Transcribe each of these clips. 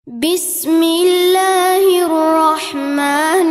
بسم الله الرحمن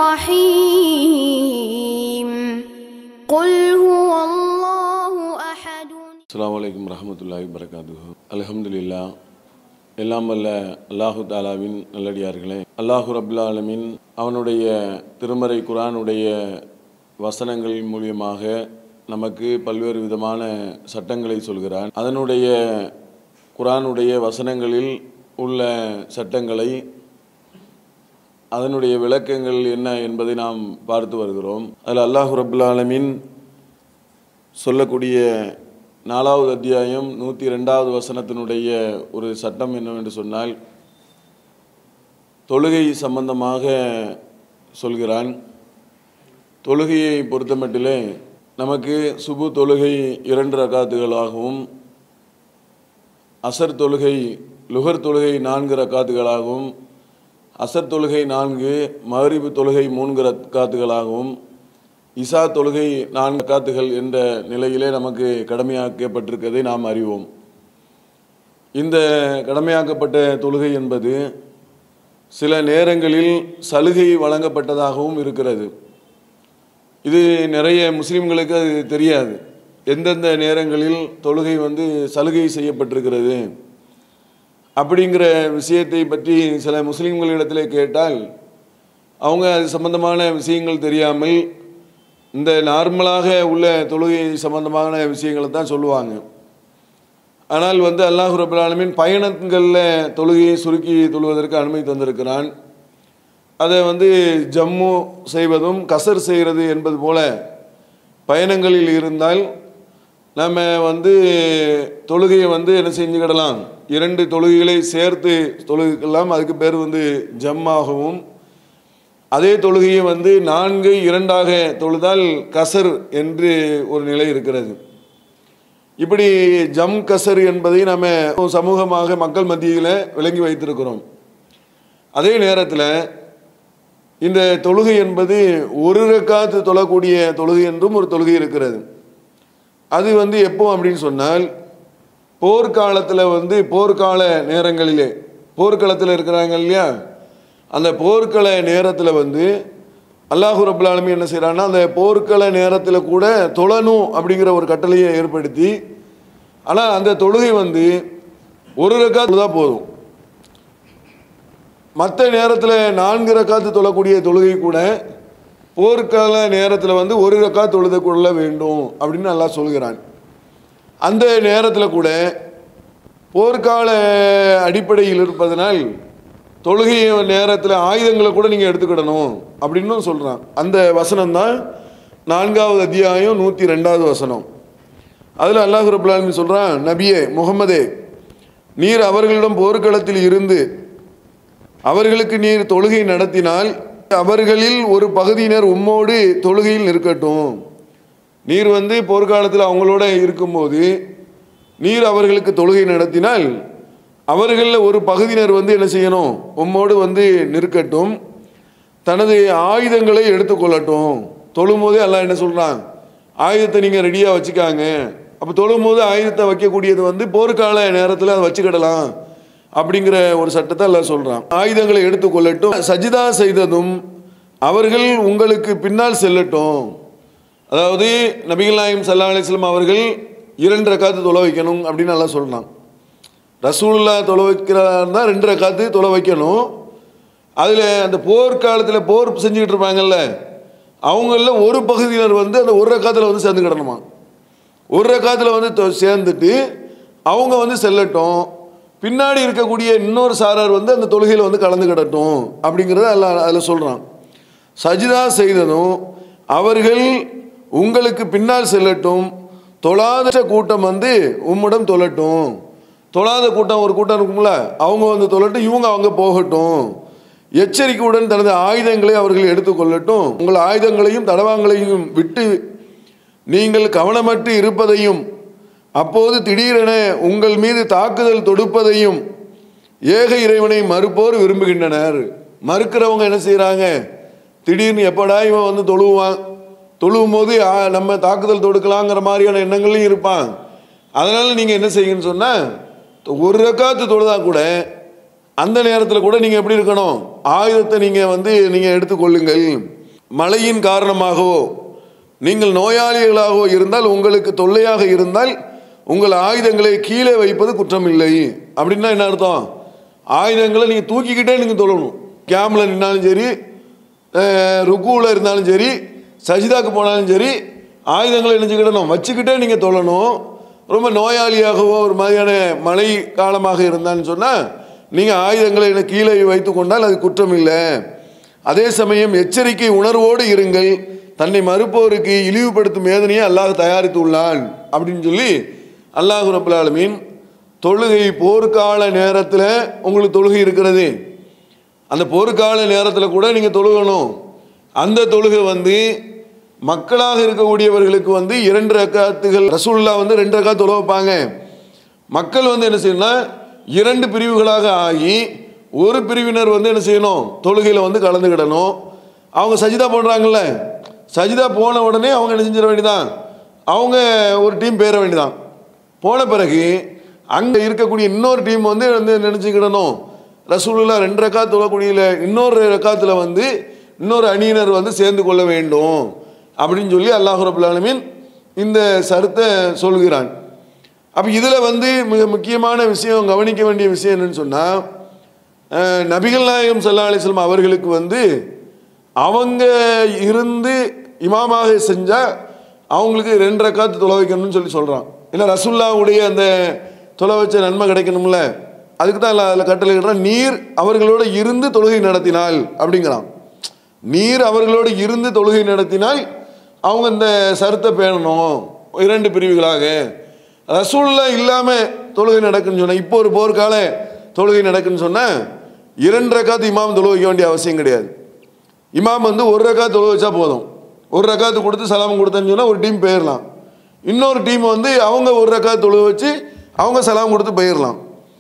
الرحيم قل هو الله أحد அஸ்ஸலாமு அலைக்கும் ரஹமத்துல்லாஹி வரகாத்துஹு அல்ஹம்துலில்லா எல்லாம் வல்ல அல்லாஹு தாலாவின் நல்லடியார்களே அல்லாஹு ரபுல் ஆலமீன் அவனுடைய திருமறை குரானுடைய வசனங்கள் மூலியமாக நமக்கு பல்வேறு விதமான சட்டங்களை சொல்கிறான் அதனுடைய குரானுடைய வசனங்களில் உள்ள சட்டங்களை அதனுடைய விளக்கங்கள் என்ன என்பதை நாம் பார்த்து வருகிறோம் அதில் அல்லாஹு ரபுல் ஆலமீன் சொல்லக்கூடிய நாலாவது அத்தியாயம் நூற்றி ரெண்டாவது வசனத்தினுடைய ஒரு சட்டம் என்னவென்று சொன்னால் தொழுகை சம்பந்தமாக சொல்கிறான் தொழுகையை பொறுத்தமட்டிலே நமக்கு சுபு தொழுகை இரண்டு ரகாத்துகளாகவும் அசர் தொழுகை லுகர் தொழுகை நான்கு ரக்காத்துகளாகவும் அசர் தொழுகை நான்கு மகரிபு தொழுகை மூன்று ரக்காத்துகளாகவும் இசா தொழுகை நான்கு ரக்காத்துகள் என்ற நிலையிலே நமக்கு கடமையாக்கப்பட்டிருக்கிறதை நாம் அறிவோம் இந்த கடமையாக்கப்பட்ட தொழுகை என்பது சில நேரங்களில் சலுகை வழங்கப்பட்டதாகவும் இருக்கிறது இது நிறைய முஸ்லீம்களுக்கு அது தெரியாது எந்தெந்த நேரங்களில் தொழுகை வந்து சலுகை செய்யப்பட்டிருக்கிறது அப்படிங்கிற விஷயத்தை பற்றி சில முஸ்லீம்களிடத்திலே கேட்டால் அவங்க அது சம்பந்தமான விஷயங்கள் தெரியாமல் இந்த நார்மலாக உள்ள தொழுகை சம்பந்தமான விஷயங்களை தான் சொல்லுவாங்க ஆனால் வந்து அல்லாஹ் ரபுல் ஆலமீன் பயணங்களில் தொழுகையை சுருக்கி தொழுவதற்கு அனுமதி தந்திருக்கிறான் அதை வந்து ஜம்மு செய்வதும் கசர் செய்கிறது என்பது போல பயணங்களில் இருந்தால் நம்ம வந்து தொழுகையை வந்து என்ன செஞ்சுக்கிடலாம் இரண்டு தொழுகைகளை சேர்த்து தொழுகைக்கலாம் அதுக்கு பேர் வந்து ஜம்மாகவும் அதே தொழுகையை வந்து நான்கு இரண்டாக தொழுதால் கசர் என்று ஒரு நிலை இருக்கிறது இப்படி ஜம் கசர் என்பதை நம்ம சமூகமாக மக்கள் மத்தியில் விளங்கி வைத்திருக்கிறோம் அதே நேரத்தில் இந்த தொழுகை என்பது ஒரு ரக்காத்து தொழக்கூடிய தொழுகை என்றும் ஒரு தொழுகை இருக்கிறது அது வந்து எப்போ அப்படின்னு சொன்னால் போர்க்காலத்தில் வந்து போர்க்கால நேரங்களிலே போர்க்களத்தில் இருக்கிறாங்க இல்லையா அந்த போர்க்கள நேரத்தில் வந்து அல்லாஹு ரபுல் ஆலமி என்ன செய்கிறான்னா அந்த போர்க்கள நேரத்தில் கூட தொழணும் அப்படிங்கிற ஒரு கட்டளையை ஏற்படுத்தி ஆனால் அந்த தொழுகை வந்து ஒரு ரக்காத்து தான் போதும் மற்ற நேரத்தில் நான்கு ரக்காத்து தொழக்கூடிய தொழுகை கூட போர்க்கால நேரத்தில் வந்து ஒரு ரக்கா தொழுது கொள்ள வேண்டும் அப்படின்னு நல்லா சொல்கிறான் அந்த நேரத்தில் கூட போர்க்கால அடிப்படையில் இருப்பதனால் தொழுகை நேரத்தில் ஆயுதங்களை கூட நீங்கள் எடுத்துக்கிடணும் அப்படின்னு சொல்கிறான் அந்த வசனம் தான் நான்காவது அத்தியாயம் நூற்றி ரெண்டாவது வசனம் அதில் அல்லாஹ் ரபுல்லாலுமே சொல்கிறான் நபியே முகமதே நீர் அவர்களிடம் போர்க்களத்தில் இருந்து அவர்களுக்கு நீர் தொழுகை நடத்தினால் அவர்களில் ஒரு பகுதியினர் உம்மோடு தொழுகையில் இருக்கட்டும் நீர் வந்து போர்க்காலத்தில் அவங்களோட இருக்கும்போது நீர் அவர்களுக்கு தொழுகை நடத்தினால் அவர்களில் ஒரு பகுதியினர் வந்து என்ன செய்யணும் உம்மோடு வந்து நிற்கட்டும் தனது ஆயுதங்களை எடுத்துக்கொள்ளட்டும் தொழும்போதே எல்லாம் என்ன சொல்கிறான் ஆயுதத்தை நீங்கள் ரெடியாக வச்சுக்காங்க அப்போ தொழும்போது ஆயுதத்தை வைக்கக்கூடியது வந்து போர்க்கால நேரத்தில் அதை வச்சுக்கிடலாம் அப்படிங்கிற ஒரு சட்டத்தை எல்லாம் சொல்கிறான் ஆயுதங்களை எடுத்துக்கொள்ளட்டும் சஜிதா செய்ததும் அவர்கள் உங்களுக்கு பின்னால் செல்லட்டும் அதாவது நபிகள் நாயம் சல்லா அலிஸ்லாம் அவர்கள் இரண்டு ரக்காத்து தொலை வைக்கணும் அப்படின்னு நல்லா சொல்கிறான் ரசூல்லா தொலை வைக்கிறாருந்தா ரெண்டு ரக்காத்து தொலை வைக்கணும் அதில் அந்த போர்க்காலத்தில் போர் செஞ்சுக்கிட்டு இருப்பாங்கல்ல அவங்களில் ஒரு பகுதியினர் வந்து அந்த ஒரு ரக்காத்தில் வந்து சேர்ந்துக்கிடணுமா ஒரு ரக்காத்தில் வந்து தொ- சேர்ந்துட்டு அவங்க வந்து செல்லட்டும் பின்னாடி இருக்கக்கூடிய இன்னொரு சாரார் வந்து அந்த தொழுகையில் வந்து கலந்துக்கிடட்டும் அப்படிங்கிறத அதில் அதில் சொல்கிறான் சஜிதா செய்ததும் அவர்கள் உங்களுக்கு பின்னால் செல்லட்டும் தொழாத கூட்டம் வந்து உம்மிடம் தொழட்டும் தொழாத கூட்டம் ஒரு கூட்டம் இருக்கும்ல அவங்க வந்து தொழட்டும் இவங்க அவங்க போகட்டும் எச்சரிக்கையுடன் தனது ஆயுதங்களை அவர்கள் எடுத்துக்கொள்ளட்டும் உங்கள் ஆயுதங்களையும் தடவாங்களையும் விட்டு நீங்கள் கவனமற்று இருப்பதையும் அப்போது திடீரென உங்கள் மீது தாக்குதல் தொடுப்பதையும் ஏக இறைவனை மறுப்போர் விரும்புகின்றனர் மறுக்கிறவங்க என்ன செய்கிறாங்க திடீர்னு எப்படா இவன் வந்து தொழுவான் தொழுவும் போது ஆ, நம்ம தாக்குதல் தொடுக்கலாங்கிற மாதிரியான எண்ணங்களையும் இருப்பான் அதனால் நீங்கள் என்ன செய்யுங்கன்னு சொன்னால் ஒரு ரக்காத்து தொழுதா கூட அந்த நேரத்தில் கூட நீங்கள் எப்படி இருக்கணும் ஆயுதத்தை நீங்கள் வந்து நீங்கள் எடுத்துக்கொள்ளுங்கள் மழையின் காரணமாகவோ நீங்கள் நோயாளிகளாகவோ இருந்தால் உங்களுக்கு தொல்லையாக இருந்தால் உங்கள் ஆயுதங்களை கீழே வைப்பது குற்றம் இல்லை அப்படின்னா என்ன அர்த்தம் ஆயுதங்களை நீங்கள் தூக்கிக்கிட்டே நீங்கள் தொழணும் கேமில் நின்னாலும் சரி ருக்குவில் இருந்தாலும் சரி சஜிதாக்கு போனாலும் சரி ஆயுதங்களை நினைச்சுக்கிடணும் வச்சுக்கிட்டே நீங்கள் தொழணும் ரொம்ப நோயாளியாகவோ ஒரு மாதிரியான மழை காலமாக இருந்தான்னு சொன்னால் நீங்கள் ஆயுதங்களை கீழே வைத்து கொண்டால் அது குற்றம் இல்லை அதே சமயம் எச்சரிக்கை உணர்வோடு இருங்கள் தன்னை மறுப்போருக்கு இழிவுபடுத்தும் வேதனையை அல்லாஹ் தயாரித்துள்ளான் அப்படின்னு சொல்லி அல்லாஹ் ரபுல் ஆலமீன் தொழுகை போர்க்கால நேரத்தில் உங்களுக்கு தொழுகை இருக்கிறது அந்த போர்க்கால நேரத்தில் கூட நீங்கள் தொழுகணும் அந்த தொழுகை வந்து மக்களாக இருக்கக்கூடியவர்களுக்கு வந்து இரண்டு ரக்காத்துகள் ரசூல்லா வந்து ரெண்டு ரக்கா தொழ வைப்பாங்க மக்கள் வந்து என்ன செய்யணும்னா இரண்டு பிரிவுகளாக ஆகி ஒரு பிரிவினர் வந்து என்ன செய்யணும் தொழுகையில் வந்து கலந்துக்கிடணும் அவங்க சஜிதா பண்ணுறாங்கல்ல சஜிதா போன உடனே அவங்க என்ன செஞ்சிட வேண்டியதான் அவங்க ஒரு டீம் பேர வேண்டியதான் போன பிறகு அங்கே இருக்கக்கூடிய இன்னொரு டீம் வந்து வந்து நினச்சிக்கிடணும் ரசூலுல்லா ரெண்டு ரக்காத் தொழக்கூடிய இன்னொரு ரக்காத்தில் வந்து இன்னொரு அணியினர் வந்து சேர்ந்து கொள்ள வேண்டும் அப்படின்னு சொல்லி அல்லாஹ் ரபுல் ஆலமீன் இந்த சருத்தை சொல்கிறான் அப்போ இதில் வந்து மிக முக்கியமான விஷயம் கவனிக்க வேண்டிய விஷயம் என்னன்னு சொன்னால் நபிகள் நாயகம் சல்லா அலிஸ்லாம் அவர்களுக்கு வந்து அவங்க இருந்து இமாமாக செஞ்சால் அவங்களுக்கு ரெண்டு ரக்காத்து தொலை வைக்கணும்னு சொல்லி சொல்கிறான் இல்லை ரசுல்லாவுடைய அந்த தொலை வச்ச நன்மை கிடைக்கணும்ல அதுக்கு தான் அதில் கட்டளையிடுறான் நீர் அவர்களோட இருந்து தொழுகை நடத்தினால் அப்படிங்கிறான் நீர் அவர்களோடு இருந்து தொழுகை நடத்தினால் அவங்க இந்த சருத்தை பேணணும் இரண்டு பிரிவுகளாக ரசூல்லா இல்லாமல் தொழுகை நடக்குன்னு சொன்னால் இப்போ ஒரு போர்க்கால தொழுகை நடக்குன்னு சொன்னால் இரண்டு ரக்காத்து இமாம் தொழு வைக்க வேண்டிய அவசியம் கிடையாது இமாம் வந்து ஒரு ரக்காத்து தொழு வச்சா போதும் ஒரு ரக்காத்து கொடுத்து சலாம் கொடுத்தேன்னு சொன்னால் ஒரு டீம் போயிடலாம் இன்னொரு டீம் வந்து அவங்க ஒரு ரக்காத்து தொழு வச்சு அவங்க சலாம் கொடுத்து போயிடலாம்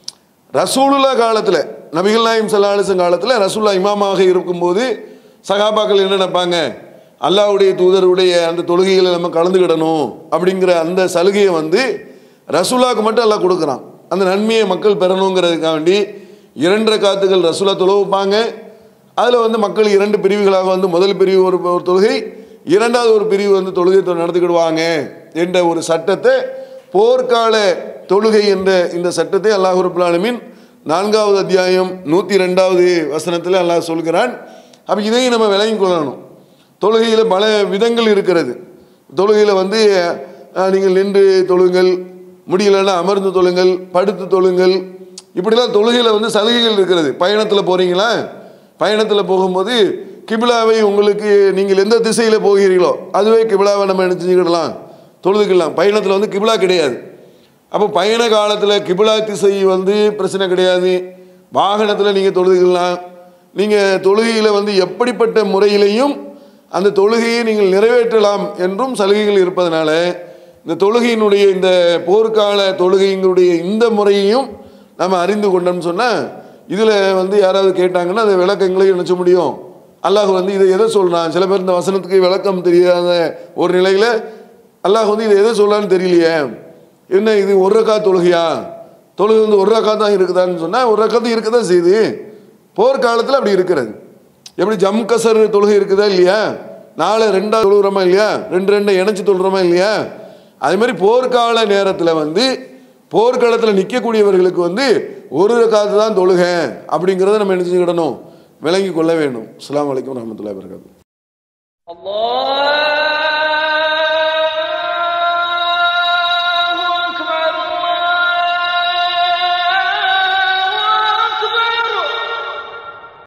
ரசூலுல்லா காலத்தில் நபிகள் நாயம் சல்லாஹிசன் காலத்தில் ரசூல்லா இமாமாக இருக்கும்போது சகாபாக்கள் என்ன நினைப்பாங்க அல்லாவுடைய தூதருடைய அந்த தொழுகைகளை நம்ம கலந்துக்கிடணும் அப்படிங்கிற அந்த சலுகையை வந்து ரசூலாவுக்கு மட்டும் எல்லாம் கொடுக்குறான் அந்த நன்மையை மக்கள் பெறணுங்கிறதுக்காண்டி இரண்டரை காத்துகள் ரசூலா தொழுவைப்பாங்க அதில் வந்து மக்கள் இரண்டு பிரிவுகளாக வந்து முதல் பிரிவு ஒரு ஒரு தொழுகை இரண்டாவது ஒரு பிரிவு வந்து தொழுகை நடத்திக்கிடுவாங்க என்ற ஒரு சட்டத்தை போர்க்கால தொழுகை என்ற இந்த சட்டத்தை அல்லாஹ் ரபுல் ஆலமீன் நான்காவது அத்தியாயம் நூற்றி ரெண்டாவது வசனத்தில் அல்லாஹ் சொல்கிறான் அப்போ இதையும் நம்ம விளங்கிக் கொள்ளணும் தொழுகையில் பல விதங்கள் இருக்கிறது தொழுகையில் வந்து அஹ், நீங்கள் நின்று தொழுங்கள் முடியலைன்னா அமர்ந்து தொழுங்கள் படுத்து தொழுங்கள் இப்படிலாம் தொழுகையில் வந்து சலுகைகள் இருக்கிறது பயணத்தில் போகிறீங்களா பயணத்தில் போகும்போது கிபிலாவை உங்களுக்கு நீங்கள் எந்த திசையில் போகிறீர்களோ அதுவே கிபிலாவை நம்ம என்ன செஞ்சுக்கிடலாம் தொழுதுக்கலாம் பயணத்தில் வந்து கிபிலா கிடையாது அப்போ பயண காலத்தில் கிபிலா திசை வந்து பிரச்சனை கிடையாது வாகனத்தில் நீங்கள் தொழுதுக்கலாம் நீங்கள் தொழுகையில் வந்து எப்படிப்பட்ட முறையிலையும் அந்த தொழுகையை நீங்கள் நிறைவேற்றலாம் என்றும் சலுகைகள் இருப்பதனால இந்த தொழுகையினுடைய இந்த போர்க்கால தொழுகையினுடைய இந்த முறையையும் நம்ம அறிந்து கொண்டோம்னு சொன்னால் இதில் வந்து யாராவது கேட்டாங்கன்னா அந்த விளக்கங்களையும் நினச்ச முடியும் அல்லாஹ் வந்து இதை எதை சொல்கிறான் சில பேர் இந்த வசனத்துக்கு விளக்கம் தெரியாத ஒரு நிலையில் அல்லாஹ் வந்து இதை எதை சொல்கிறான்னு தெரியலையே என்ன இது ஒரு ரக்கா தொழுகையா தொழுகை வந்து ஒரு ரக்கா தான் இருக்குதான்னு சொன்னால் ஒரு ரக்காத்து இருக்க தான் செய்யுது போர்க்காலத்தில் அப்படி இருக்கிறது எப்படி ஜம் கசர் தொழுகை இருக்குதா இல்லையா நாலு ரெண்டா தொழுகிறோமா இல்லையா ரெண்டு ரெண்டை இணைச்சு தொழுகிறோமா இல்லையா அதே மாதிரி போர்க்கால நேரத்தில் வந்து போர்க்களத்தில் நிற்கக்கூடியவர்களுக்கு வந்து ஒரு ரக்காத்து தான் தொழுக அப்படிங்கிறத நம்ம என்ன செஞ்சுக்கிடணும் விளங்கி கொள்ள வேண்டும் அஸ்ஸலாமு அலைக்கும் வரஹ்மத்துல்லாஹி வபரகாத்துஹு الله